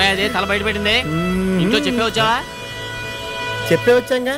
ఏమయ్య అది తల బయట పెట్టింది ఇంట్లో చెప్పే వచ్చావా చెప్పే వచ్చాంగా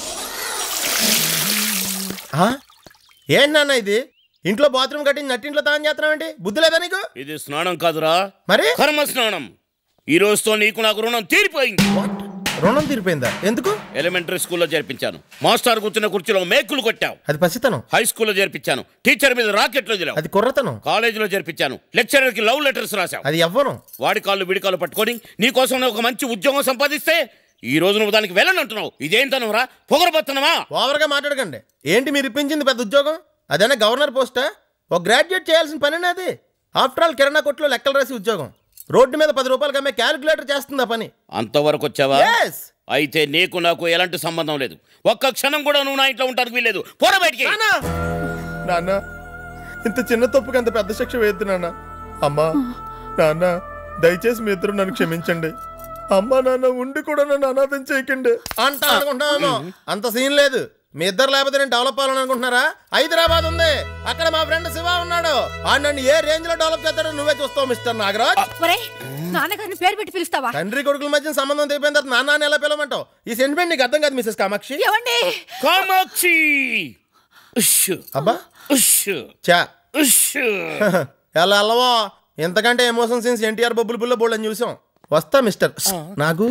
ఆ? ఏంటి నాన్న ఇది ఇంట్లో బాత్రూమ్ కట్టించి నట్టింట్లో తాను చేస్తున్నావేంటి బుద్ధి లేదా నీకు ఇది స్నానం కాదురా మరి కర్మ స్నానం ఈ రోజుతో నీకు నాకు రుణం తీరిపోయింది What? రుణం తీరిపోయిందా ఎందుకు ఎలిమెంటరీ స్కూల్లో చేర్పించాను మాస్టర్ కూర్చున్న కుర్చీలో మేకులు కొట్టావు అది పసితనం హై స్కూల్లో చేర్పించాను టీచర్ మీద రాకెట్లు వదిలావు అది కుర్రతనం కాలేజీలో చేర్పించాను లెక్చరర్ కి లవ్ లెటర్స్ రాశావు అది ఎవ్వరం వాడి కాళ్ళు విడి కాళ్ళు పట్టుకొని నీ కోసం నేను ఒక మంచి ఉద్యోగం సంపాదిస్తే ఈ రోజు నువ్వు దానికి వెళ్ళనంటున్నావు ఇదేంటనవరా పొగరబోతున్నావా ఓవర్గా మాట్లాడకండి ఏంటి మీరు ఇప్పించింది పెద్ద ఉద్యోగం అదేనా గవర్నర్ పోస్టా ఒక గ్రాడ్యుయేట్ చేయాల్సిన పని అది ఆఫ్టర్ ఆల్ కిరాణా కొట్లో లెక్కలు రాసి ఉద్యోగం రోడ్డు మీద పది రూపాయలకి అమ్మే క్యాలిక్యులేటర్ చేస్తుంది ఆ పని అంతవరకు వచ్చావా Yes. అయితే నీకు నాకు ఎలాంటి సంబంధం లేదు ఒక్క క్షణం కూడా నువ్వు నా ఇంట్లో ఉంటానికి వీల్లేదు పోరా బయటికి నాన్న ఇంత చిన్న తప్పుకి అంత పెద్ద శిక్ష వేయద్దు నాన్న అమ్మా నాన్న దయచేసి మీ ఇద్దరు నన్ను క్షమించండి అమ్మా నాన్న ఉండి కూడా నన్ను అనాథం చేయకండి అంట అనుకుంటున్నాను అంత సీన్ లేదు మీ ఇద్దరు లేకపోతే నేను డెవలప్ అవ్వాలని అనుకుంటున్నారా హైదరాబాద్ ఉంది అక్కడ మా ఫ్రెండ్ శివ ఉన్నాడు ఆ నన్ను ఏ రేంజ్ లో డెవలప్ చేస్తాడో నువ్వే చూస్తావు మిస్టర్ నాగరాజ్ ఒరే నాన్నగారిని పేరు పెట్టి పిలుస్తావా తండ్రి కొడుకుల మధ్య సంబంధం తెగిపోయిన తర్వాత నాన్న అని ఎలా పిలవమంటావు ఈ సెంటిమెంట్ నీకు అర్థం కాదు మిసెస్ కామాక్షి ఏమండి కామాక్షి ఉష్, అబ్బా ఉష్, చా ఉష్. ఎలా అల్లవా ఎంతకంటే ఎమోషన్ సీన్స్ ఎన్టీఆర్ బొబ్బులు బుల్ల బోల్డ్ అని చూసాం వస్తా మిస్టర్ నాకు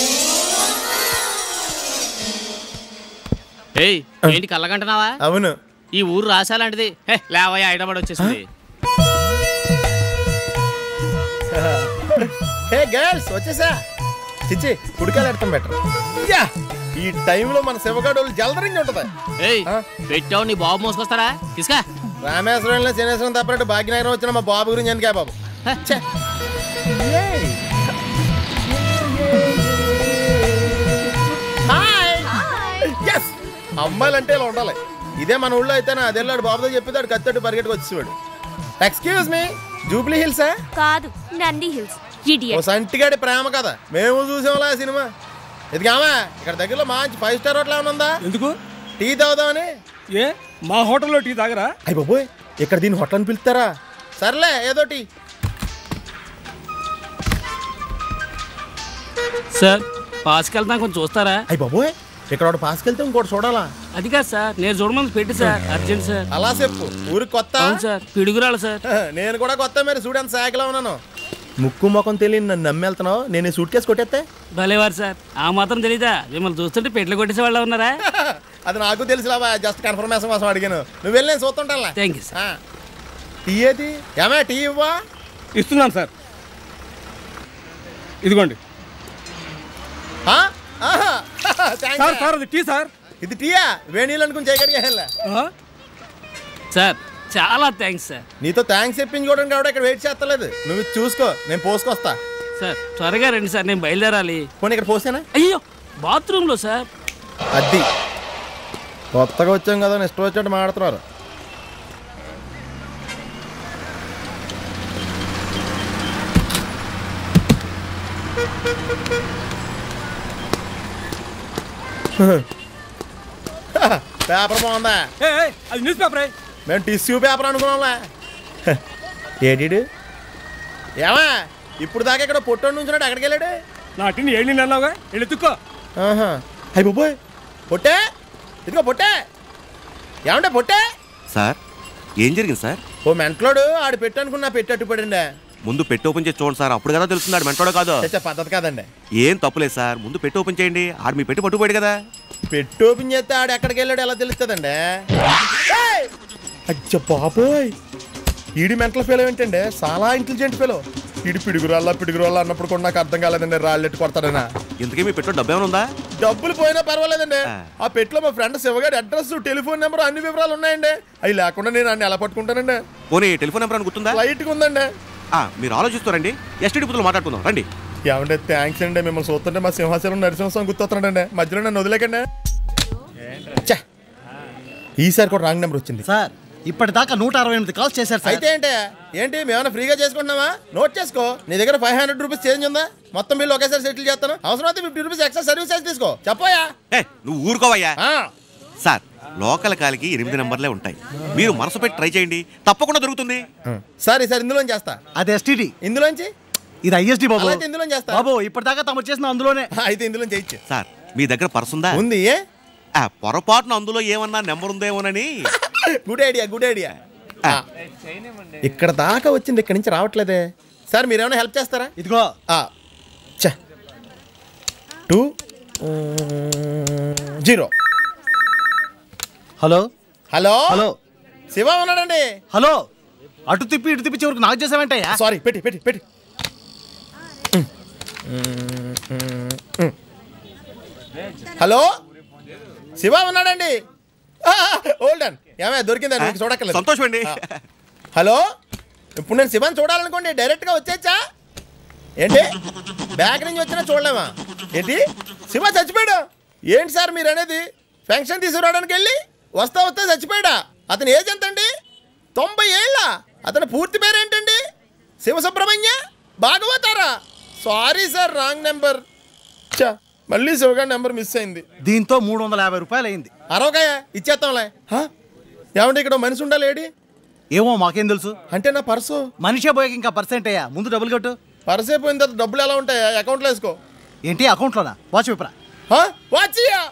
ఏయ్ ఏంటి కళ్ళగంటున్నావా అవును ఈ ఊరు రాసాలాంటిది హే లేవయ్య హైదరాబాద్ వచ్చేసింది హే గర్ల్స్ వచ్చేసా చిచ్చి కుడికాయలు ఎడతాం బెటర్ యా ఈ టైంలో మన శివగాడు జలదరించి ఉంటది ఏయ్ ఆ? పెట్టావు నీ బాబు మోసుకొస్తారా తీసుకా రామేశ్వరంలో శనేశ్వరం తప్పనట్టు భాగ్యనగరం వచ్చిన మా బాబు గురించి ఎందుకే బాబు ఛే. ఏయ్. హాయ్ ఎస్ అమ్మాయిలంటే ఇలా ఉండాలి ఇదే మన ఊళ్ళో అయితే నా అదెళ్ళాడు బాబుతో చెప్పేదాడు కత్తట్టు పరిగెట్టుకు వచ్చేవాడు ఎక్స్క్యూజ్ మీ జూబ్లీ హిల్సా కాదు నంది హిల్స్ ఓ ఇడియట్ సంటిగాడి ప్రేమ కదా మేము చూసాంలా ఆ సినిమా ఇదిగామా ఇక్కడ దగ్గరలో మంచి ఫైవ్ స్టార్ హోటల్ ఏమైనా ఉందా ఎందుకు టీ తాగుదామని ఏ మా హోటల్లో టీ తాగరా అయ్య బాబోయ్ ఇక్కడ దీన్ని హోటల్ అని పిలుస్తారా సర్లే ఏదో టీ సార్ పాస్కి వెళ్తాం కొంచెం చూస్తారా అయ్య బాబోయ్ ఇక్కడ ఒకటి పాసుకెళ్తే ఇంకోటి చూడాలా అది కాదు సార్ నేను చూడమని పెట్టి సార్ అర్జెంట్ సార్ అలా చెప్పు ఊరికి కొత్త అవును సార్ పిడుగురాలు సార్ నేను కూడా కొత్త మరి చూడు ఎంత సాకిలో ఉన్నాను ముక్కు ముఖం తెలియని నన్ను నమ్మెళ్తున్నావు నేను ఈ సూట్ కేసు కొట్టేస్తే భలేవారు సార్ ఆ మాత్రం తెలీదా మిమ్మల్ని చూస్తుంటే పెట్లు కొట్టేసే వాళ్ళు ఉన్నారా అది నాకు తెలుసులావా జస్ట్ కన్ఫర్మేషన్ కోసం అడిగాను నువ్వు వెళ్ళి నేను చూస్తుంటానులే థ్యాంక్ యూ సార్ ఆ. టీ ఏది ఏమే టీ ఇవ్వా ఇస్తున్నాను సార్ ఇదిగోండి ఆ? ఆహా. థాంక్స్ సార్ సార్ అది టీ సార్ ఇది టీయా వేణీళ్ళు అనుకుని చేయగలిగా ఆ? సార్ చాలా థ్యాంక్స్ సార్ నీతో థ్యాంక్స్ చెప్పించుకోవడానికి కూడా ఇక్కడ వెయిట్ చేస్తలేదు నువ్వు ఇది చూసుకో నేను పోసుకొస్తా సార్ త్వరగా రండి సార్ నేను బయలుదేరాలి పోనీ ఇక్కడ పోసానా అయ్యో బాత్రూంలో సార్ అది కొత్తగా వచ్చాం కదా అని ఇష్టం వచ్చినట్టు మాడుతున్నారు పేపర్ బాగుందా ఏ ఏ, అది న్యూస్ పేపరే మేము టిష్యూ పేపర్ అనుకున్నాంలే ఏడీడు ఏమా ఇప్పుడు దాకా ఇక్కడ పొట్టోడు నుంచున్నాడు ఎక్కడికి వెళ్ళాడు నా టీని ఏళ్ళు నెలలాగా వెళ్ళి ఎత్తుక్కో ఆహా అయ్యి బాబోయ్ పొట్టే ఇదిగో పొట్టే ఏమంటే పొట్టే సార్ ఏం జరిగింది సార్ ఓ మెంట్లోడు ఆడు పెట్టు అనుకున్నా పెట్టి అట్టుపడిండే ముందు పెట్టి ఓపెన్ చేసి చూడండి సార్ అప్పుడు కదా తెలుస్తుంది ఆడు మెంటోడో కాదో చచ్చా పద్ధతి కాదండి ఏం తప్పులేదు సార్ ముందు పెట్టి ఓపెన్ చేయండి ఆడు మీ పెట్టి పట్టుకుపోయాడు కదా పెట్టి ఓపెన్ చేస్తే ఆడు ఎక్కడికి వెళ్ళాడు ఎలా తెలుస్తుందండి ఏయ్! అచ్చ బాబోయ్ ఈడి మెంటల్ ఫెలో ఏంటండి చాలా ఇంటెలిజెంట్ ఫెలో ఈడి పిడుగురాళ్ళ పిడుగురాళ్ళ అన్నప్పుడు కూడా నాకు అర్థం కాలేదండి రాళ్ళెట్టు కొడతాడనా ఇంతకీ మీ పెట్టో డబ్బు ఏమైనా ఉందా డబ్బులు పోయినా పర్వాలేదండి ఆ. ఆ పెట్లో మా ఫ్రెండ్ శివగాడి అడ్రస్ టెలిఫోన్ నెంబర్ అన్ని వివరాలు ఉన్నాయండి అవి లేకుండా నేను అన్ని ఎలా పట్టుకుంటానండి పోనీ టెలిఫోన్ నెంబర్ అని గుర్తుందా లైట్గా ఉందండి ఆ, మీరు ఆలోచిస్తారండి ఎస్టీడీ బుద్ధులు మాట్లాడుకుందాం రండి ఏమంటే థ్యాంక్స్ అండి మిమ్మల్ని చూస్తుంటే మా సింహాచలం నరసింహస్వామి గుర్తొస్తున్నాడండి మధ్యలో నన్ను వదిలేకండి ఛే! ఈసారి కూడా రాంగ్ నెంబర్ వచ్చింది సార్ ఇప్పటిదాకా నూట అరవై ఎనిమిది కాల్స్ చేశారు సార్ అయితే ఏంటి ఏంటి మేమైనా ఫ్రీగా చేసుకుంటున్నావా నోట్ చేసుకో నీ దగ్గర ఫైవ్ హండ్రెడ్ రూపీస్ చేంజ్ ఉందా మొత్తం బిల్లు ఒకేసారి సెటిల్ చేస్తాను అవసరం అయితే fifty rupees extra service charge తీసుకో చెప్పోయా ఏ నువ్వు ఊరుకోవయ్యా ఆ, సార్ లోకల్ కాలికి ఎనిమిది నెంబర్లే ఉంటాయి మీరు మనసు పెట్టి ట్రై చేయండి తప్పకుండా దొరుకుతుంది సరే సార్ ఇందులోంచి చేస్తా అది ఎస్టీడీ ఇందులోంచి ఇది ఐఎస్డి బాబు అలా అయితే ఇందులో చేస్తా బాబు ఇప్పటిదాకా తమరు చేసిన అందులోనే అయితే ఇందులో చేయొచ్చు సార్ మీ దగ్గర పర్స్ ఉందా ఉంది ఏ ఆ, పొరపాటున అందులో ఏమన్నా నెంబర్ ఉందేమోనని గుడ్ ఐడియా గుడ్ ఐడియా ఇక్కడ దాకా వచ్చింది ఇక్కడ నుంచి రావట్లేదే సార్ మీరేమైనా హెల్ప్ చేస్తారా ఇదిగో ఆ, ఛ. Two zero hello hello hello Shiva ఉన్నాడండి హలో అటు తిప్పి ఇటు తిప్పి చివరికి నాకు చేసావంటయ్యా సారీ పెట్టి పెట్టి పెట్టి హలో శివ ఉన్నాడండి ఓల్డన్ ఏమే దొరికిందండి మీకు చూడక్కర్లేదు సంతోషం అండి ఆ. హలో ఇప్పుడు నేను శివన్ చూడాలనుకోండి డైరెక్ట్గా వచ్చేచ్చా ఏంటి బ్యాక్ నుంచి వచ్చినా చూడలేమా ఏంటి శివ చచ్చిపోయాడు ఏంటి సార్ మీరు అనేది ఫంక్షన్ తీసుకురావడానికి వెళ్ళి వస్తా వస్తా చచ్చిపోయాడా అతని ఏజ్ ఎంత అండి తొంభై ఏళ్ళ అతని పూర్తి పేరు ఏంటండి శివ సుబ్రహ్మణ్య భాగవతారా సారీ సార్ రాంగ్ నెంబర్ చా మళ్ళీ శివగారి నెంబర్ మిస్ అయింది దీంతో మూడు వందల యాభై రూపాయలు అయింది అరవకాయ ఇచ్చేస్తాంలే హా? ఏమంటే ఇక్కడ ఓ మనిషి ఉండాలి ఏడి ఏమో మాకేం తెలుసు అంటే నా పర్సు మనిషే పోయాక ఇంకా పర్సెంట్ అయ్యా ముందు డబ్బులు కట్టు పర్స్ అయిపోయిన తర్వాత డబ్బులు ఎలా ఉంటాయా అకౌంట్లో వేసుకో ఏంటి అకౌంట్లోనా వాచ్ విప్రా హా? వాచియా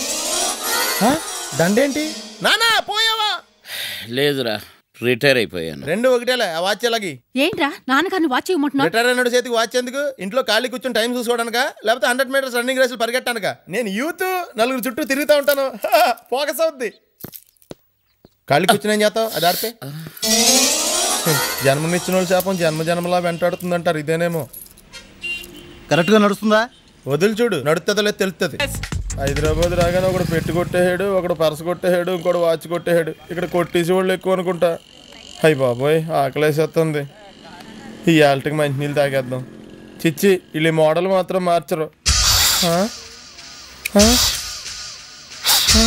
హా? దండేంటి నానా పోయావా లేదురా రిటైర్ అయిపోయాను రెండు ఒకటేలే ఆ వాచ్ ఎలాగి ఏంట్రా నాన్నగారిని వాచ్ ఇవ్వమంటున్నావు రిటైర్ అయినాడు చేతికి వాచ్ ఎందుకు ఇంట్లో ఖాళీ కూర్చొని టైం చూసుకోవడానిక లేకపోతే హండ్రెడ్ మీటర్స్ రన్నింగ్ రేసులు పరిగెట్టానుక నేను యూత్ నలుగురు చుట్టూ తిరుగుతూ ఉంటాను ఫోకస్ అవుద్ది ఖాళీ కూర్చుని ఏం చేస్తావు అది ఆర్పే జన్మనిచ్చిన వాళ్ళు శాపం జన్మ జన్మలా వెంటాడుతుందంటారు ఇదేనేమో కరెక్ట్గా నడుస్తుందా వదిలి చూడు నడుతుందో లేదు తెలుస్తుంది హైదరాబాద్ రాగానే ఒకడు పెట్టి కొట్టేసాడు ఒకడు పర్స్ కొట్టేసాడు ఇంకోటి వాచ్ కొట్టేసాడు ఇక్కడ కొట్టేసి వాళ్ళు ఎక్కువ అనుకుంటా అయ్యి బాబోయ్ ఆకలేసేస్తుంది ఈ ఆల్టకి మంచినీళ్ళు తాగేద్దాం చిచ్చి వీళ్ళు ఈ మోడల్ మాత్రం మార్చరు ఆ? ఆ? ఆ?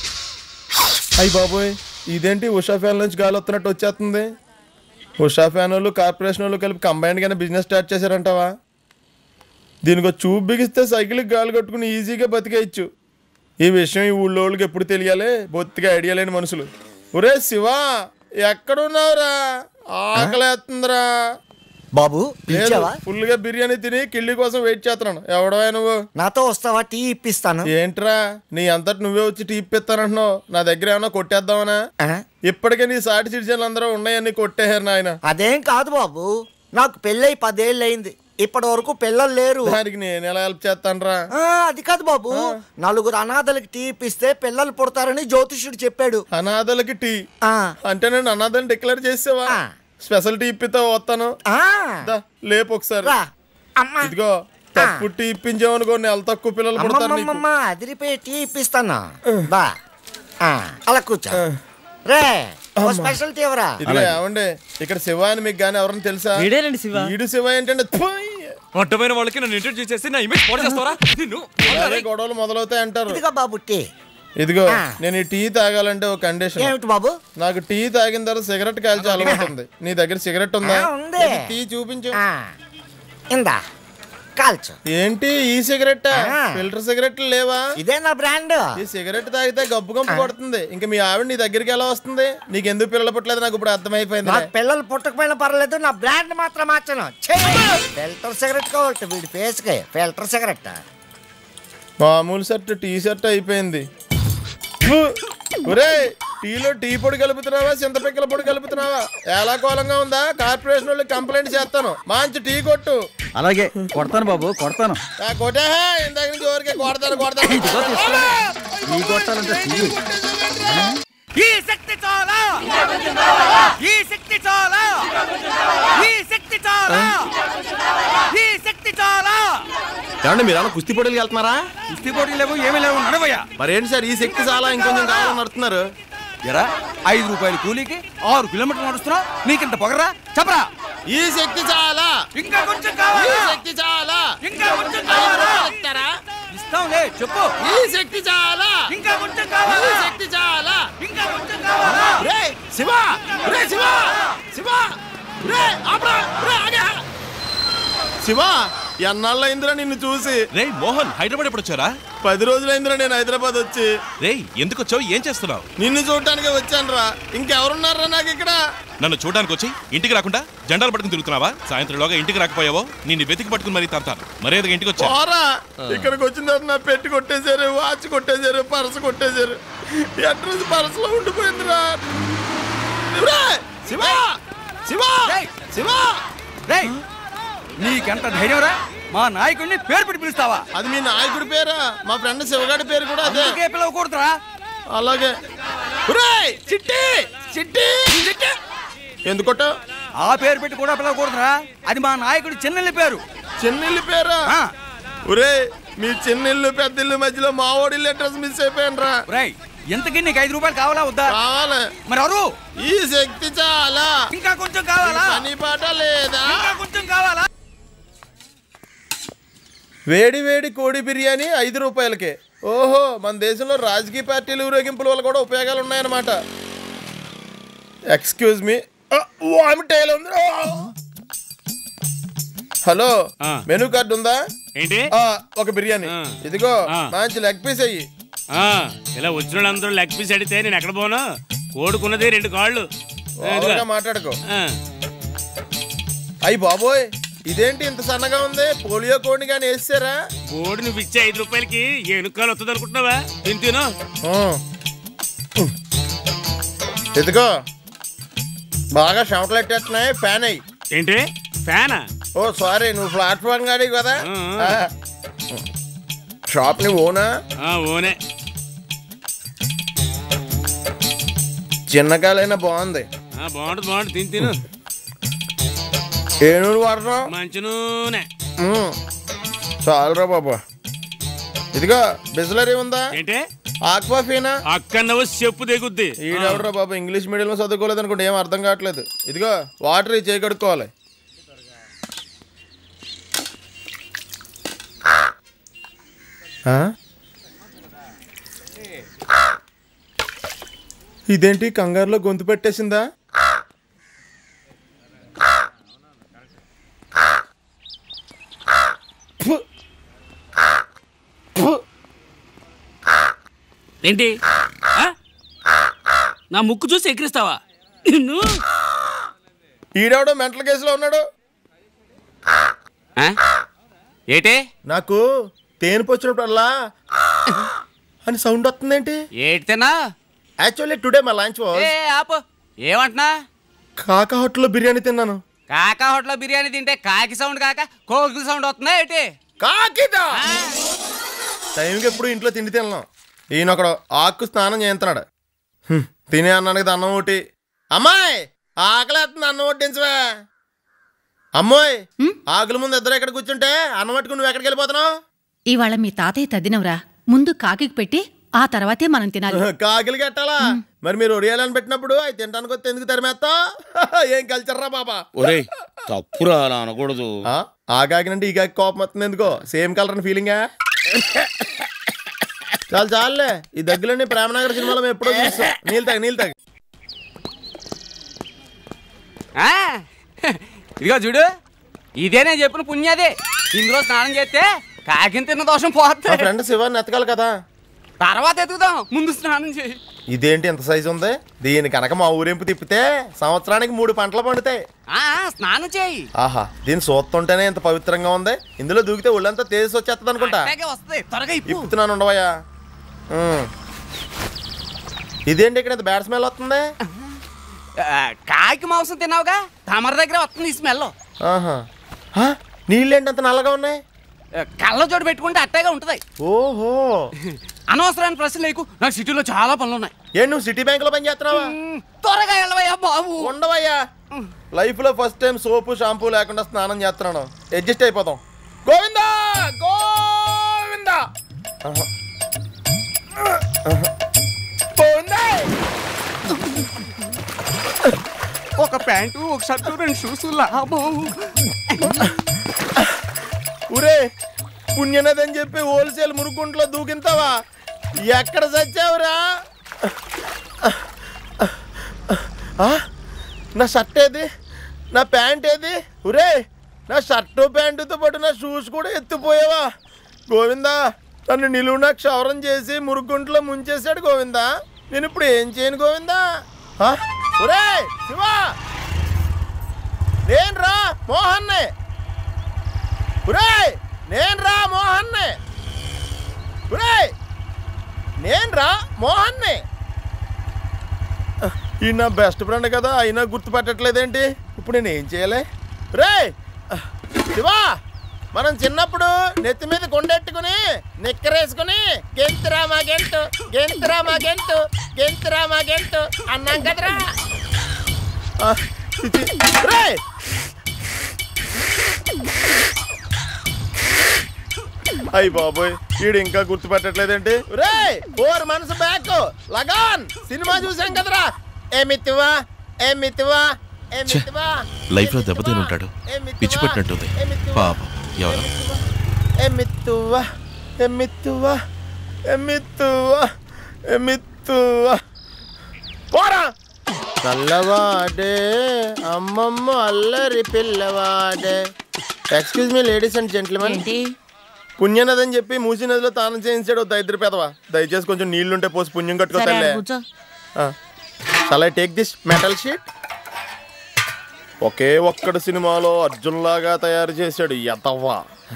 అయ్యి బాబోయ్ ఇదేంటి ఉషా ఫ్యాన్ నుంచి గాలి వస్తున్నట్టు వచ్చేస్తుంది ఉషా ఫ్యాన్ వాళ్ళు కార్పొరేషన్ వాళ్ళు కలిపి కంబైన్డ్గానే బిజినెస్ స్టార్ట్ చేశారంటావా దీనికి ఒక చూపు బిగిస్తే సైకిల్కి గాలి కట్టుకుని ఈజీగా బతికేయచ్చు ఈ విషయం ఈ ఊళ్ళో వాళ్ళకి ఎప్పుడు తెలియాలి బొత్తిగా ఐడియా లేని మనుషులు ఒరే శివ ఎక్కడున్నావురా ఆకలేస్తుందిరా బాబు లేదు పిలిచావా ఫుల్గా బిర్యానీ తిని కిళ్ళి కోసం వెయిట్ చేస్తున్నాను ఎవడవా నువ్వు నాతో వస్తావా టీ ఇప్పిస్తాను ఏంట్రా నీ అంతటి నువ్వే వచ్చి టీ ఇప్పిస్తానంటున్నావు నా దగ్గర ఏమన్నా కొట్టేద్దామనా ఆ? ఇప్పటికే నీ సాటి సిటిజన్లు అందరూ ఉన్నాయని కొట్టేశారు నాయన అదేం కాదు బాబు నాకు పెళ్ళై పదేళ్ళు అయింది ఇప్పటి వరకు పిల్లలు లేరు దానికి నేను ఎలా హెల్ప్ చేస్తానురా ఆ, అది కాదు బాబు నలుగురు అనాథలకి టీ ఇప్పిస్తే పిల్లలు పుడతారని జ్యోతిష్యుడు చెప్పాడు అనాథలకి టీ ఆ, అంటే నేను అనాథని డిక్లేర్ చేసావా ఆ. స్పెషల్ టీ ఇప్పితే వస్తాను ఆ, దా, లేపు ఒకసారి రా అమ్మా ఇదిగో తప్పు టీ ఇప్పించామనుకో నెల తక్కువ పిల్లలు పుడతారు నీకు అమ్మమ్మమ్మ అదిరిపోయి టీ ఇప్పిస్తాను బా ఆ, అలా కూర్చో రే ఓ స్పెషల్ టీ ఎవరా ఇదిగో ఏమండి ఇక్కడ శివ అని మీకు గానీ ఎవరైనా తెలుసా వీడేనండి శివ ఈడు శివ ఏంటంటే థుయ్. అడ్డమైన వాళ్ళకి నన్ను ఇంట్రడ్యూస్ చేసి నా ఇమేజ్ పాడు చేస్తావరా నిన్ను ఇలాగే గొడవలు మొదలవుతాయి అంటారు ఇదిగో బాబు టీ ఇదిగో ఆ. నేను ఈ టీ తాగాలంటే ఒక కండిషన్ ఏమిటి బాబు నాకు టీ తాగిన తర్వాత సిగరెట్ కాల్చి అలవాటు ఉంది నీ దగ్గర సిగరెట్ ఉందా ఆ, ఉంది. ఇది టీ చూపించు ఆ, ఇందా కాల్చు ఏంటి ఈ సిగరెట్ ఆ. ఫిల్టర్ సిగరెట్లు లేవా ఇదే నా బ్రాండ్ ఈ సిగరెట్ తాగితే గబ్బు గంపు కొడుతుంది ఇంకా మీ ఆవిడ నీ దగ్గరికి ఎలా వస్తుంది నీకు ఎందుకు పిల్లలు పుట్టలేదు నాకు ఇప్పుడు అర్థమైపోయింది నాకు పిల్లలు పుట్టకపోయినా పర్లేదు నా బ్రాండ్ మాత్రం మార్చను ఫిల్టర్ సిగరెట్ కావాలి వీడి ఫేస్ కి ఫిల్టర్ సిగరెట్ మామూలు షర్ట్ టీ షర్ట్ అయిపోయింది ఫు! ఒరేయ్ టీలో టీ పొడి కలుపుతున్నావా చింతపిక్కల పొడి కలుపుతున్నావా ఎలా కోలంగా ఉందా కార్పొరేషన్ వాళ్ళకి కంప్లైంట్ చేస్తాను మంచి టీ కొట్టు అలాగే కొడతాను బాబు కొడతాను ఆ కొట్టే ఇందాక నుంచి ఊరికే కొడతాను కొడతాను ఈ కొట్టాలంటే టీ. ఈ శక్తి చాలా ఈ శక్తి చాలా ఈ శక్తి చాలా ఈ శక్తి చాలా ఏమండి మీరు అలా కుస్తీ పొడికి వెళ్తున్నారా కుస్తీ పోటీ లేవు ఏమీ లేవు నడవయ్యా మరేంటి సార్ ఈ శక్తి చాలా ఇంకొంచెం కావాలని నడుతున్నారు ఎరా ఐదు రూపాయల కూలీకి ఆరు కిలోమీటర్లు నడుస్తున్నావు నీకింత పొగరా చెప్పరా ఈ శక్తి చాలా ఇంకా కొంచెం ఈ కావాలా శక్తి చాలా ఇంకా కొంచెం కావాలా ఇస్తారా? ఇస్తాంలే చెప్పు ఈ శక్తి చాలా ఇంకా కొంచెం ఈ కావాలా శక్తి చాలా ఇంకా కొంచెం కావాలా రే శివ రే శివ శివ రే ఆపరా రే ఆగా శివ ఎన్నాళ్ళు అయిందిరా నిన్ను చూసి రే మోహన్ హైదరాబాద్ ఎప్పుడు వచ్చారా పది రోజులైందిరా నేను హైదరాబాద్ వచ్చి రే ఎందుకు వచ్చావు ఏం చేస్తున్నావు నిన్ను చూడటానికి వచ్చానురా ఇంకెవరున్నారా నాకు ఇక్కడ నన్ను చూడడానికి వచ్చి ఇంటికి రాకుండా జెండాలు పట్టుకుని తిరుగుతున్నావా సాయంత్రంలోగా ఇంటికి రాకపోయావో నిన్ను వెతికి పట్టుకుని మరీ తంతాను మర్యాదగా ఇంటికి వచ్చా పోరా ఇక్కడికి వచ్చిన తర్వాత నా పెట్టి కొట్టేశారు వాచ్ కొట్టేశారు పర్స్ కొట్టేశారు అడ్రస్ పర్స్ లో ఉండిపోయిందిరా రే, శివ శివ శివ రేయ్ నీకెంత ధైర్యం రా మా నాయకుడిని పేరు పెట్టి పిలుస్తావా అది మీ నాయకుడి పేరా మా ఫ్రెండ్ శివగాడి పేరు కూడా అదే అందుకే పిలవకూడదురా అలాగే ఒరేయ్, చిట్టి చిట్టి చిట్టి ఎందుకొట్ట ఆ పేరు పెట్టి కూడా పిలవకూడదురా అది మా నాయకుడి చిన్నల్లి పేరు చెన్నెల్లి పేరా ఆ, ఒరే మీ చెన్నెల్లు పెద్దిల్లు మధ్యలో మా ఓడిల్లు అడ్రస్ మిస్ అయిపోయాను రా రేయ్ ఇంతకీ నీకు ఐదు రూపాయలు కావాలా వద్దా కావాలి మరి ఎవరు ఈ శక్తి చాలా ఇంకా కొంచెం కావాలా పని పాట లేదా ఇంకా కొంచెం కావాలా వేడి వేడి కోడి బిర్యానీ ఐదు రూపాయలకే ఓహో మన దేశంలో రాజకీయ పార్టీలు ఊరేగింపుల వల్ల కూడా ఉపయోగాలు ఉన్నాయన్నమాట ఎక్స్క్యూజ్ మీ వామిటేలు ఉంది హలో ఆ. మెనూ కార్డు ఉందా ఏంటి ఆ, ఒక బిర్యానీ ఆ. ఇదిగో ఆ. మంచి లెగ్ పీస్ అయ్యి ఆ, ఇలా వచ్చిన వాళ్ళందరూ లెగ్ పీస్ అడిగితే నేను ఎక్కడ పోను కోడుకున్నది రెండు కాళ్ళు ఆ, ఇదిగో. ఓవర్గా మాట్లాడుకో ఆ, అయ్యి బాబోయ్ ఇదేంటి ఇంత సన్నగా ఉంది పోలియో కోడిని కానీ వేసారా కోడి నువ్వు ఇచ్చే ఐదు రూపాయలకి ఎనుకాలు వస్తుంది అనుకుంటున్నావా తిని తిను ఎదుగో బాగా చెమటలు ఎట్టేస్తున్నాయి ఫ్యాన్ అయ్యి ఏంటి ఫ్యానా ఓ సారీ నువ్వు ప్లాట్ఫామ్ గాడి కదా ఆ. షాప్ ని ఓనా ఆ, ఓనే చిన్నకాయలైనా బాగుంది ఆ, బాగుంటుంది బాగుంటుంది తిని తిను ఏ నూనె వాడుతున్నావు మంచి నూనె మ్మ్. చాలురా బాబా ఇదిగో బిస్లరీ ఉందా ఏంటి ఆక్వాఫీనా అక్క నవ్వు చెప్పు దిగుద్ది ఈడెవడరా బాబా ఇంగ్లీష్ మీడియంలో చదువుకోలేదు అనుకుంటే ఏం అర్థం కావట్లేదు ఇదిగో వాటర్ ఈ చేయి కడుక్కోవాలి ఆ? ఇదేంటి కంగారులో గొంతు పెట్టేసిందా ఫు. ఫు. ఏంటి ఆ? నా ముక్కు చూసి ఎక్కిరిస్తావా నిన్ను ఈడెవడో మెంటల్ కేసులో ఉన్నాడు ఏటే నాకు తేనె వచ్చినప్పుడల్లా అని సౌండ్ వస్తుందేంటి ఏటితేనా యాక్చువల్లీ టుడే మా లంచ్ ఏ ఆపు ఏమంటున్నా కాకా హోటల్లో బిర్యానీ తిన్నాను కాకా హోటల్లో బిర్యానీ తింటే కాకి సౌండ్ కాక కోకిల సౌండ్ వస్తుందా ఏంటి కాకిదా టైంకి ఎప్పుడు ఇంట్లో తిండి తినలేం ఈయన ఒకడు ఆకు స్నానం చేస్తున్నాడు హ్మ్, తినే అన్నానికి అన్నం ఒకటి అమ్మాయి ఆకలేస్తుంది అన్నం వడ్డించవే అమ్మాయి ఆకుల ముందు ఇద్దరు ఎక్కడ కూర్చుంటే అన్నం పట్టుకుని నువ్వు ఎక్కడికి వెళ్ళిపోతున్నావు ఇవాళ మీ తాతయ్య తద్దినవరా ముందు కాకికి పెట్టి ఆ తర్వాతే మనం తినాలి కాకిలు కట్టాలా మరి మీరు ఒడియాలని పెట్టినప్పుడు అవి తినడానికి వస్తే ఎందుకు తరిమేస్తావు ఏం కల్చర్ రా బాబా ఒరేయ్ తప్పురా అలా అనకూడదు ఆ, ఆ కాకినంటే ఈ కాకి కోపం వస్తుంది ఎందుకో సేమ్ కలర్ అని ఫీలింగా చాలు చాలులే ఈ దగ్గరలోని ప్రేమనగర్ సినిమాలో మేము ఎప్పుడో చూస్తాం నీళ్ళు తాగి నీళ్ళు తాగి ఆ, ఇదిగో చూడు ఇదే నేను చెప్పిన పుణ్యాది ఇందులో స్నానం చేస్తే కాకిని తిన్న దోషం మా పోతుంది ఫ్రెండ్ శివాన్ని ఎత్తకాలి కదా తర్వాత ఎత్తుకుదాం ముందు స్నానం చేయి ఇదేంటి ఎంత సైజు ఉంది దీని కనుక మా ఊరింపు తిప్పితే సంవత్సరానికి మూడు పంటలు పండుతాయి ఆ, స్నానం చేయి ఆహా దీన్ని చూస్తుంటేనే ఇంత పవిత్రంగా ఉంది ఇందులో దూకితే ఒళ్ళంతా తేజస్ వచ్చేస్తుంది అనుకుంటా అట్లాగే వస్తుంది త్వరగా ఇప్పు ఇప్పుతున్నాను ఉండవయ్యా ఉమ్. ఇదేంటి ఇక్కడ ఇంత బ్యాడ్ స్మెల్ వస్తుంది ఆ, కాకి మాంసం తిన్నావుగా తమరి దగ్గర వస్తుంది ఈ స్మెల్ ఆహా హా? నీళ్ళేంటి అంత నల్లగా ఉన్నాయి కళ్ళ జోడు పెట్టుకుంటే అట్టగా ఉంటది ఓహో అనవసరమైన ప్రశ్న లేకు నాకు సిటీలో చాలా పనులు ఉన్నాయి ఏ నువ్వు సిటీ బ్యాంక్ లో పని చేస్తున్నావా మ్, త్వరగా వెళ్ళవయ్యా బాబు ఉండవయ్యా లైఫ్ లో ఫస్ట్ టైం సోపు షాంపూ లేకుండా స్నానం చేస్తున్నాను అడ్జస్ట్ అయిపోతాం గోవిందా గోవిందా ఆహా. ఆహా. గోవిందా ఒక ప్యాంటు ఒక షర్టు రెండు షూస్ లాభం ఊరే పుణ్యనదని చెప్పి హోల్సేల్ మురుకుంట్లో దూకింతావా ఎక్కడ చచ్చావురా ఆ? నా షర్ట్ ఏది నా ప్యాంట్ ఏది ఒరే నా షర్టు ప్యాంటుతో పాటు నా షూస్ కూడా ఎత్తిపోయావా గోవిందా నన్ను నిలువున క్షవరం చేసి మురుగుంట్లో ముంచేశాడు గోవిందా నేను ఇప్పుడు ఏం చేయను గోవిందా ఆ? ఒరేయ్ శివా నేను రా మోహన్నే ఒరేయ్ నేను రా మోహన్నే ఒరేయ్ నేను రా మోహన్నే ఈ నా బెస్ట్ ఫ్రెండ్ కదా అయినా గుర్తుపట్టట్లేదేంటి ఇప్పుడు నేను ఏం చేయాలి రే శివా మనం చిన్నప్పుడు నెత్తి మీద కొండెట్టుకుని నిక్కరేసుకుని గెంతురా మా గెంతు గెంతురా మా గెంతు గెంతురా మా గెంతు అన్నాం కదరా ఆ, చిచి. రేయ్! అయ్యి బాబోయ్ వీడు ఇంకా గుర్తుపెట్టట్లేదేంటి రే ఫోర్ మనసు బ్యాక్ లగాన్ సినిమా చూసాం కదరా ఏమిత్తివా ఏమిత్తివా ఏమిత్తివా లైఫ్ లో దెబ్బతిని ఉంటాడు పిచ్చి పెట్టినట్టుంది పాపం ఎవరు ఎమ్మిత్తువా ఎమ్మిత్తువా ఎమ్మిత్తువా ఎమ్మిత్తువా పోరా చల్లవాడే అమ్మమ్మ అల్లరి పిల్లవాడే excuse me ladies and gentlemen పుణ్యనది అని చెప్పి మూసి నదిలో తానం చేయించాడు దరిద్ర పెదవా దయచేసి కొంచెం నీళ్లుంటే పోసి పుణ్యం కట్టుకోతాలే చాలా టేక్ దిస్ మెటల్ షీట్ ఒకే ఒక్కడు సినిమాలో అర్జున్ లాగా తయారు చేశాడు ఎతవ్వా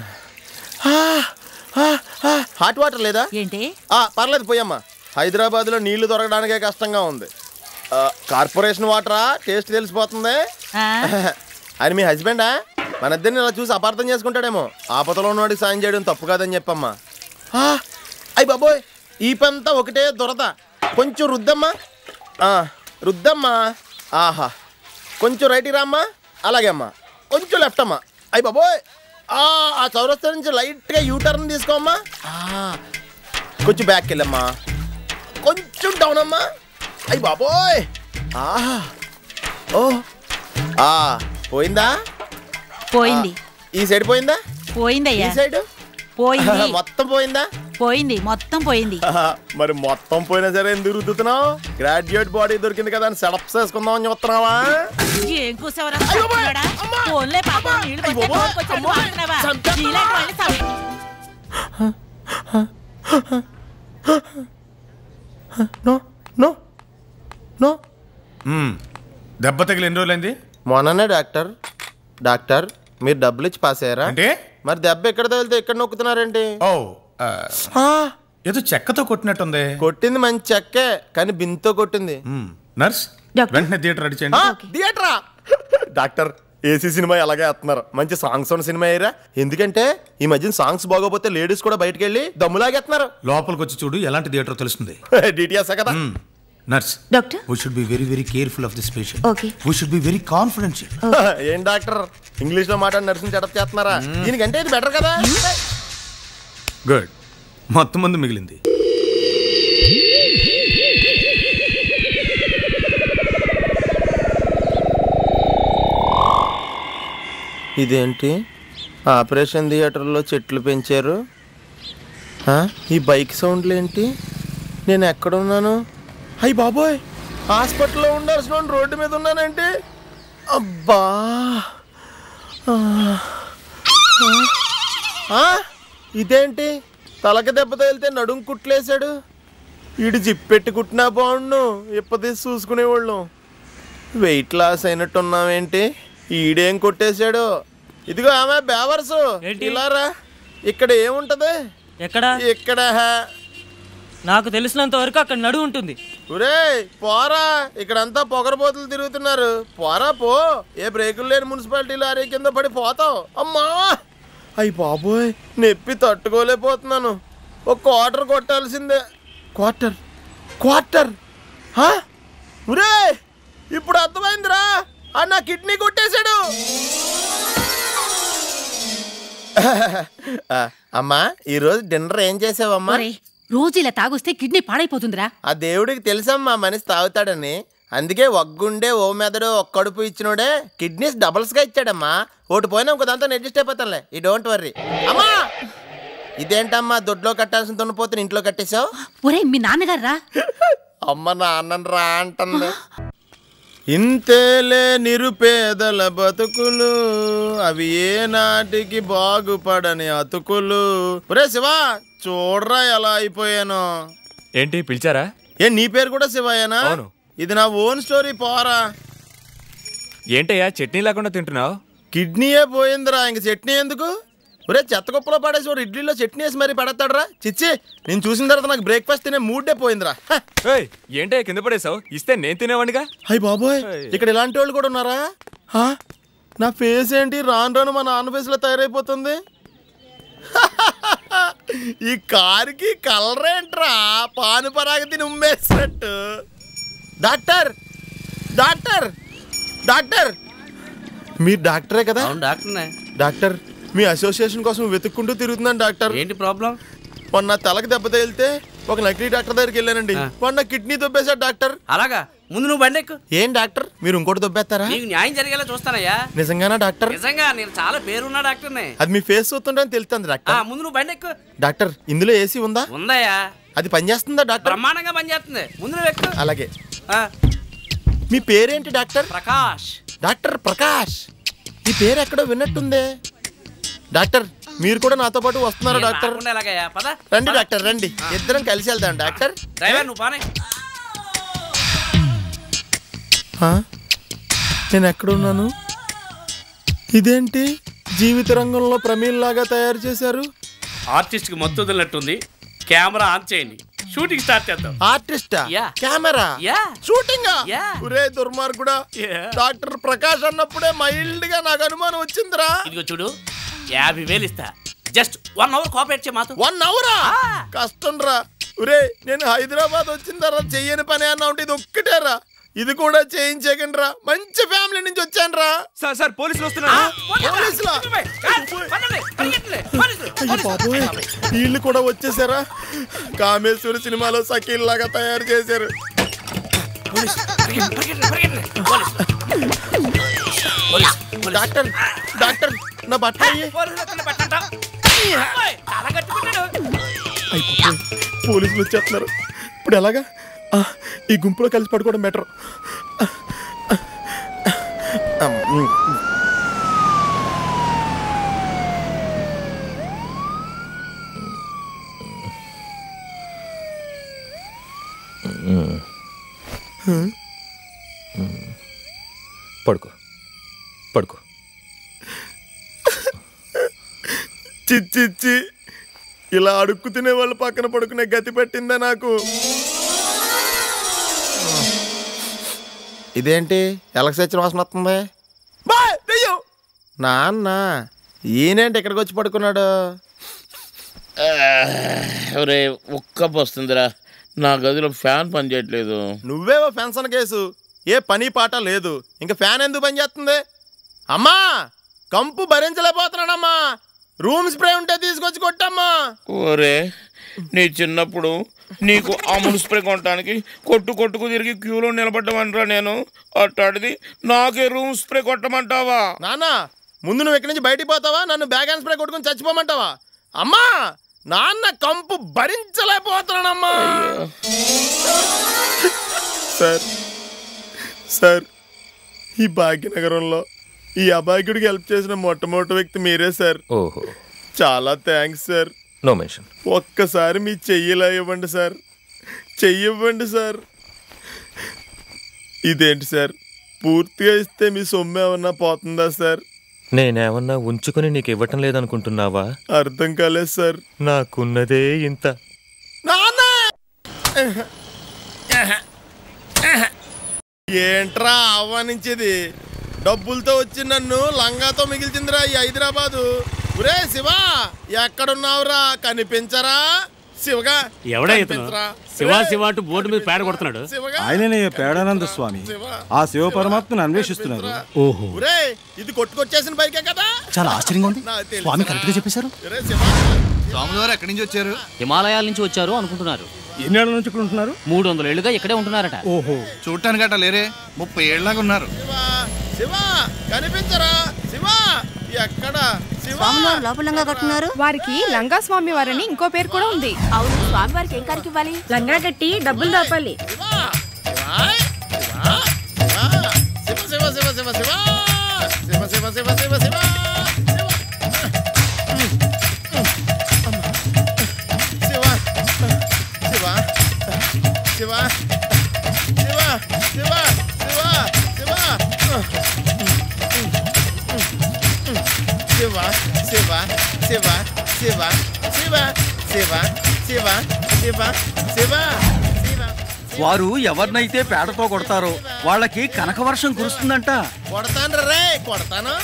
హాట్ వాటర్ లేదా ఏంటి ఆ, పర్లేదు పోయమ్మా హైదరాబాద్లో నీళ్లు దొరకడానికే కష్టంగా ఉంది ఆ, కార్పొరేషన్ వాటరా టేస్ట్ తెలిసిపోతుంది ఆయన మీ హస్బెండా మన ఇద్దరిని ఇలా చూసి అపార్థం చేసుకుంటాడేమో ఆపదలో ఉన్నవాడికి సాయం చేయడం తప్పు కాదని చెప్పమ్మా ఆ, అయ్ బాబోయ్ ఈ పంతా ఒకటే దొరద కొంచెం రుద్దమ్మా ఆ, రుద్దమ్మా ఆహా కొంచెం రైట్ రామ్మా అలాగే అమ్మా కొంచెం లెఫ్ట్ అమ్మా అయ్యి బాబోయ్ ఆ ఆ చౌరస్తా నుంచి లైట్గా యూటర్న్ తీసుకోమ్మా ఆ, కొంచెం బ్యాక్ వెళ్ళమ్మా కొంచెం డౌన్ అమ్మా అయ్యి బాబోయ్ ఆహా ఓ ఆ పోయిందా పోయింది ఈ సైడ్ పోయిందా ఈ పోయిందయ్యా సైడ్ పోయింది మొత్తం పోయిందా పోయింది మొత్తం పోయింది మరి మొత్తం పోయినా సరే ఎందుకు రుద్దుతున్నావు గ్రాడ్యుయేట్ బాడీ దొరికింది కదా అని సెటప్ చేసుకుందాం అని చూస్తున్నావా ఏం కూసావరా ఫోన్లే పాపం నీళ్ళు పట్టే తోలుకొచ్చాడు వాడుతున్నావా? నీలాంటి వాళ్ళని సం- నో నో నో దెబ్బ తగిలి ఎన్ని రోజులైంది మొన్ననే డాక్టర్ డాక్టర్ మీరు డబ్బులు ఇచ్చి పాస్ అయ్యారా అంటే మరి దెబ్బ ఎక్కడ తగిలితే ఎక్కడ నొక్కుతున్నారేంటి ఓ ఆ, ఏదో చెక్కతో కొట్టినట్టుంది కొట్టింది మంచి చెక్కే కానీ బింతో కొట్టింది మ్మ్. నర్స్ వెంటనే థియేటర్ రెడీ చేయండి థియేటరా డాక్టర్ ఏసీ సినిమా ఎలాగే వేస్తున్నారు మంచి సాంగ్స్ ఉన్న సినిమా అయ్యారా ఎందుకంటే ఈ మధ్యన సాంగ్స్ బాగోపోతే లేడీస్ కూడా బయటకు వెళ్ళి దమ్ములాగేస్తున్నారు లోపలికి వచ్చి చూడు ఎలాంటి థియేటర్ తెలుస్తుంది డిటిఎస్ కదా nurse doctor we should be very very careful of this patient okay we should be very confidential ఏం డాక్టర్ ఇంగ్లీష్ లో మాట్లాడి నర్సింగ్ చెడప్ చేస్తున్నారా దీనికంటే ఇది బెటర్ కదా గుడ్ మొత్తం మంది మిగిలింది ఇదేంటి ఆపరేషన్ థియేటర్లో చెట్లు పెంచారు ఆ, ఈ బైక్ సౌండ్లు ఏంటి నేను ఎక్కడున్నాను అయ్యి బాబోయ్ హాస్పిటల్లో ఉండాల్సిన వాడిని రోడ్డు మీద ఉన్నానంటే అబ్బా ఆ. ఆ, ఇదేంటి తలక దెబ్బ తగిలితే నడుం కుట్లేశాడు ఈడు జిప్పెట్టి కుట్టినా బాగుండు ఇప్పదీసి చూసుకునేవాళ్ళం వెయిట్ లాస్ అయినట్టున్నావేంటి ఈడేం కొట్టేశాడు ఇదిగో ఆమె బేవర్సు ఇలారా ఇక్కడ ఏముంటది ఎక్కడ ఇక్కడ నాకు తెలిసినంత వరకు అక్కడ నడు ఉంటుంది ఒరే పోరా ఇక్కడంతా పొగరబోతులు తిరుగుతున్నారు పోరా పో ఏ బ్రేకులు లేని మున్సిపాలిటీ లారీ కింద పడి పోతావు అమ్మా అయ్యి బాబోయ్ నొప్పి తట్టుకోలేకపోతున్నాను ఒక క్వార్టర్ కొట్టాల్సిందే క్వార్టర్ క్వార్టర్ హా? ఒరే ఇప్పుడు అర్థమైందిరా ఆ నా కిడ్నీ కొట్టేశాడు ఆ, అమ్మా ఈరోజు డిన్నర్ ఏం చేసావమ్మా ఒరేయ్, రోజు ఇలా తాగొస్తే కిడ్నీ పాడైపోతుందిరా ఆ దేవుడికి తెలుసమ్మా మనిషి తాగుతాడని అందుకే ఒగ్గుండే ఓ మెదడు ఒక్క కడుపు ఇచ్చినోడే కిడ్నీస్ డబల్స్ గా ఇచ్చాడమ్మా ఒకటి పోయినా ఇంకో దాంతో అడ్జస్ట్ అయిపోతానులే ఈ డోంట్ వర్రీ అమ్మా ఇదేంటమ్మా దొడ్లో కట్టాల్సిన దున్నపోతుని ఇంట్లో కట్టేశావు ఒరే మీ నాన్నగారు రా అమ్మ నాన్నని రా అంటుంది ఇంతేలే నిరుపేదల బతుకులు అవి ఏ నాటికి బాగుపడని అతుకులు ఒరే శివా చూడరా ఎలా అయిపోయాను ఏంటి పిలిచారా ఏ నీ పేరు కూడా శివయ్యనా అవును. ఇది నా ఓన్ స్టోరీ పోరా ఏంటయ్యా చట్నీ లేకుండా తింటున్నావు కిడ్నీయే పోయిందిరా ఇంక చట్నీ ఎందుకు ఒరే చెత్త కుప్పలో పడేసి వాడు ఇడ్లీలో చట్నీ వేసి మరీ పెడతాడరా చిచ్చి నేను చూసిన తర్వాత నాకు బ్రేక్ఫాస్ట్ తినే మూడే పోయిందిరా హ! ఏయ్, ఏంటయ్యా కింద పడేసావు ఇస్తే నేను తినేవాడిగా అయ్య బాబోయ్ ఇక్కడ ఇలాంటి వాళ్ళు కూడా ఉన్నారా హా? నా ఫేస్ ఏంటి రాను రాను మా నాన్న ఫేస్ లో తయారైపోతుంది ఈ కారుకి కలర్ ఏంట్రా పాను పరాగ తిని ఉమ్మేసినట్టు డాక్టర్ డాక్టర్ డాక్టర్ మీరు డాక్టరే కదా అవును డాక్టర్నే డాక్టర్ మీ అసోసియేషన్ కోసం వెతుక్కుంటూ తిరుగుతున్నాను డాక్టర్ ఏంటి ప్రాబ్లం మొన్న తలకి దెబ్బ తగిలితే ఒక నకిలీ డాక్టర్ దగ్గరికి వెళ్ళానండి మొన్న కిడ్నీ దొబ్బేశాడు డాక్టర్ అలాగా ముందు నువ్వు బండి ఎక్కు ఏం డాక్టర్ మీరు ఇంకోటి దొబ్బేస్తారా నీకు న్యాయం జరిగేలా చూస్తానయ్యా నిజంగానా డాక్టర్ నిజంగా నేను చాలా పేరున్న డాక్టర్నే అది మీ ఫేస్ చూస్తుంటే తెలుస్తుంది ఆ డాక్టర్ ముందు నువ్వు బండి ఎక్కు డాక్టర్ ఇందులో ఏసీ ఉందా ఉందయ్యా అది పనిచేస్తుందా డాక్టర్ బ్రహ్మాండంగా పనిచేస్తుంది ముందు నువ్వు ఎక్కు అలాగే ఆ, మీ పేరేంటి డాక్టర్ ప్రకాష్ డాక్టర్ ప్రకాష్ ఈ పేరు ఎక్కడో విన్నట్టుందే డాక్టర్ మీరు కూడా నాతో పాటు వస్తున్నారా నేను డాక్టర్ రాకుండా ఎలాగయ్యా పద రండి డాక్టర్ రండి ఇద్దరం కలిసి వెళ్దాం డాక్టర్ డ్రైవర్ నువ్వు పానే ఆ? నేను ఎక్కడున్నాను ఇదేంటి జీవిత రంగంలో ప్రమీల్ లాగా తయారు చేశారు ఆర్టిస్ట్ కి మత్తు వదిలినట్టుంది కెమెరా ఆన్ చేయండి షూటింగ్ స్టార్ట్ చేద్దాం ఆర్టిస్టా yeah. Camera yeah shooting yeah. ఒరే దుర్మార్గుడా డాక్టర్ ప్రకాష్ అన్నప్పుడే మైల్డ్ గా నాకు అనుమానం వచ్చిందిరా ఇదిగో చూడు యాభై వేలు ఇస్తా జస్ట్ వన్ అవర్ కోఆపరేట్ చేయ మాతో వన్ అవరా కష్టం రా ఒరే నేను హైదరాబాద్ వచ్చిన తర్వాత చెయ్యని పని అన్నా ఉంటే ఇది ఒక్కటేరా ఇది కూడా చేయించేకండి రా మంచి ఫ్యామిలీ నుంచి వచ్చాను రా సార్ సార్ పోలీసులు వస్తున్నారు పోలీసులా? అయ్యో బాబోయ్ వీళ్ళు కూడా వచ్చేసారా కామేశ్వరి సినిమాలో సకీల్ లాగా తయారు చేశారు డాక్టర్ డాక్టర్ నా బట్ట అయ్యి. అయిపోయి పోలీసులు వచ్చేస్తున్నారు ఇప్పుడు ఎలాగా ఆ, ఈ గుంపులో కలిసి పడుకోవడం బెటర్ పడుకో పడుకో చిచ్చిచ్చి ఇలా అడుక్కు తినే వాళ్ళు పక్కన పడుకునే గతి పట్టిందా నాకు ఇదేంటి ఎలక్స్ వచ్చిన వాసన వస్తుంది బాయ్, దెయ్యం. నాన్న ఈయనేంటి ఇక్కడికి వచ్చి పడుకున్నాడు ఒరే ఒక్క వస్తుందిరా నా గదిలో ఫ్యాన్ పనిచేయట్లేదు నువ్వేవో పెన్షన్ కేసు ఏ పని పాట లేదు ఇంకా ఫ్యాన్ ఎందుకు పనిచేస్తుంది అమ్మా కంపు భరించలేకపోతున్నాడమ్మా రూమ్ స్ప్రే ఉంటే తీసుకొచ్చి కొట్టమ్మా ఒరే నీ చిన్నప్పుడు నీకు అముల్ స్ప్రే కొనడానికి కొట్టు కొట్టుకు తిరిగి క్యూలో నిలబడ్డమంటరా నేను అట్టాడిది నాకే రూమ్ స్ప్రే కొట్టమంటావా నాన్న ముందు నువ్వు ఇక్కడి నుంచి బయటికి పోతావా నన్ను బ్యాగ్ అండ్ స్ప్రే కొట్టుకొని చచ్చిపోమంటావా అమ్మా నాన్న కంపు భరించలేకపోతున్నానమ్మా సార్ సార్ ఈ భాగ్యనగరంలో ఈ అభాగ్యుడికి హెల్ప్ చేసిన మొట్టమొదటి వ్యక్తి మీరే సార్ ఓహో చాలా థ్యాంక్స్ సార్ నో మెన్షన్ ఒక్కసారి మీ చెయ్యిలా ఇవ్వండి సార్ చెయ్యి ఇవ్వండి సార్ ఇదేంటి సార్ పూర్తిగా ఇస్తే మీ సొమ్ము ఏమన్నా పోతుందా సార్ నేనేమన్నా ఉంచుకుని నీకు ఇవ్వటం లేదనుకుంటున్నావా అర్థం కాలేదు సార్ నాకున్నదే ఇంత ఏంట్రా ఆహ్వానించేది డబ్బులతో వచ్చి నన్ను లంగాతో మిగిల్చిందిరా ఈ హైదరాబాదు ఒరే శివా ఎక్కడున్నావురా కనిపించరా శివగా ఎవడా ఇతను కనిపించరా? శివా శివా అంటూ బోర్డు మీద పేడ కొడుతున్నాడు శివగా ఆయననే పేడానంద స్వామి ఆ శివ పరమాత్మను అన్వేషిస్తున్నారు ఓహో ఒరే ఇది కొట్టుకొచ్చేసిన బైకే కదా చాలా ఆశ్చర్యంగా ఉంది నాకు తెలుసురా. స్వామి కరెక్ట్ గా చెప్పేశారు ఒరే శివా స్వాముల వారు ఎక్కడి నుంచి వచ్చారు హిమాలయాల నుంచి వచ్చారు అనుకుంటున్నారు ఎన్నేళ్ళ నుంచి ఇక్కడ ఉంటున్నారు మూడు వందల ఏళ్ళుగా ఇక్కడే ఉంటున్నారట ఓహో చూడటానికి అట్ట లేరే ముప్పై ఏళ్ళలాగా ఉన్నారు శివా కనిపించరా శివా ఎక్కడ శివా స్వామివారు లోపలంగా కట్టున్నారు వారికి లంగా స్వామి వారని ఇంకో పేరు కూడా ఉంది అవును స్వామివారికి ఏం కారికి ఇవ్వాలి లంగా కట్టి డబ్బులు దాపాలి శివా శివా శివా శివా శివ శివ శివ శివ శివ శివ శివ శివ శివ వారు ఎవరినైతే పేడతో కొడతారో వాళ్ళకి కనకవర్షం కురుస్తుందంట కొడతాను రే కొడతాను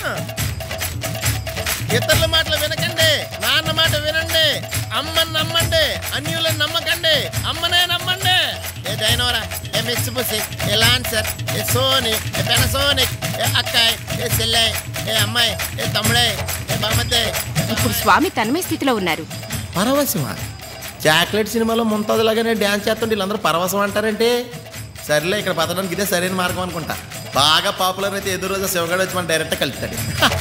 ఇతరుల మాటలు వినకండి నాన్న మాట వినండి అమ్మని నమ్మండి అన్యులను నమ్మకండి అమ్మనే నమ్మండి ఏ దైనవరా ఏ మిస్బుసి ఏ లాన్సర్ ఏ సోని ఏ పెనసోనిక్ ఏ అక్కాయ్ ఏ చెల్లెయ్ ఏ అమ్మాయి ఏ తమ్ముడే ఏ బామతే ఇప్పుడు స్వామి తన్మయ స్థితిలో ఉన్నారు పరవశమ చాక్లెట్ సినిమాలో ముంతాజులాగానే డ్యాన్స్ చేస్తుంటే వీళ్ళందరూ పరవశం అంటారంటే సరేలే ఇక్కడ బతకడానికి ఇదే సరైన మార్గం అనుకుంటా బాగా పాపులర్ అయితే ఎదురు రోజు శివగాడు వచ్చి మన డైరెక్ట్ కలుపుతాడు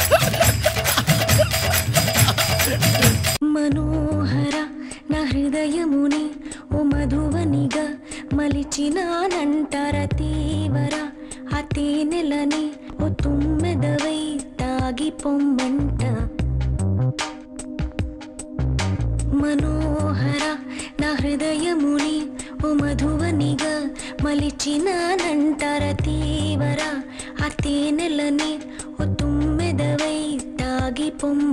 మనోహర నా హృదయముని ఓ మధువనిగా మలిచినానంటర తీవర ఆ తేనెలని ఓ తుమ్మెదవై తాగి పొమ్మంట మనోహర నా హృదయముని ఓ మధువనిగా మలిచినానంటర తీవర ఆ తేనెలని ఓ తుమ్మెదవై తాగి పొమ్మ